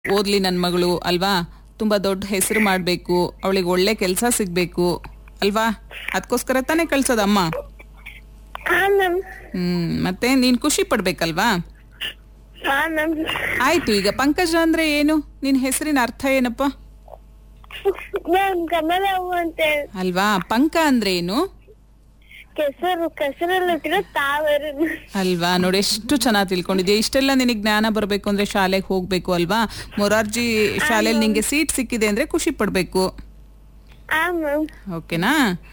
ಓದ್ಲಿ ನನ್ನ ಮಗಳು ಅಲ್ವಾ ತುಂಬಾ ದೊಡ್ಡ ಹೆಸರು ಮಾಡಬೇಕು ಅವಳಿಗೆ ಒಳ್ಳೆ ಕೆಲಸ ಸಿಗ್ಬೇಕು ಅಲ್ವಾ ಅದಕ್ಕೋಸ್ಕರ ತಾನೇ ಕಳ್ಸೋದಮ್ಮ ಹಾ ಮ್ಯಾಮ್ ಹ್ಮ್ ಮತ್ತೆ ನೀನ್ ಖುಷಿ ಪಡ್ಬೇಕಲ್ವಾ ಹಾ ಮ್ಯಾಮ್ ಆಯ್ತು ಈಗ ಪಂಕಜ ಅಂದ್ರೆ ಏನು ನಿನ್ ಹೆಸರಿನ ಅರ್ಥ ಏನಪ್ಪ ಮ್ಯಾಮ್ ಕಮಲ ಹೂವು ಅಂತ ಹೇಳಿ ಅಲ್ವಾ ಪಂಕ ಅಂದ್ರೆ ಏನು ಕೆಸರು ಕೆಸರಲ್ಲಿ ಹುಟ್ಟಿರೋ ತಾವರು ಅಲ್ವಾ ನೋಡಿ ಎಷ್ಟು ಚೆನ್ನಾಗಿ ತಿಳ್ಕೊಂಡಿದ್ಯಾ ಇಷ್ಟೆಲ್ಲ ನಿನಗೆ ಜ್ಞಾನ ಬರಬೇಕು ಅಂದ್ರೆ ಶಾಲೆಗೆ ಹೋಗ್ಬೇಕು ಅಲ್ವಾ ಮೊರಾರ್ಜಿ ಶಾಲೆಯಲ್ಲಿ ನಿಂಗೆ ಸೀಟ್ ಸಿಕ್ಕಿದೆ ಅಂದ್ರೆ ಖುಷಿ ಪಡ್ಬೇಕು ಹಾ ಮ್ಯಾಮ್ ಓಕೆನಾ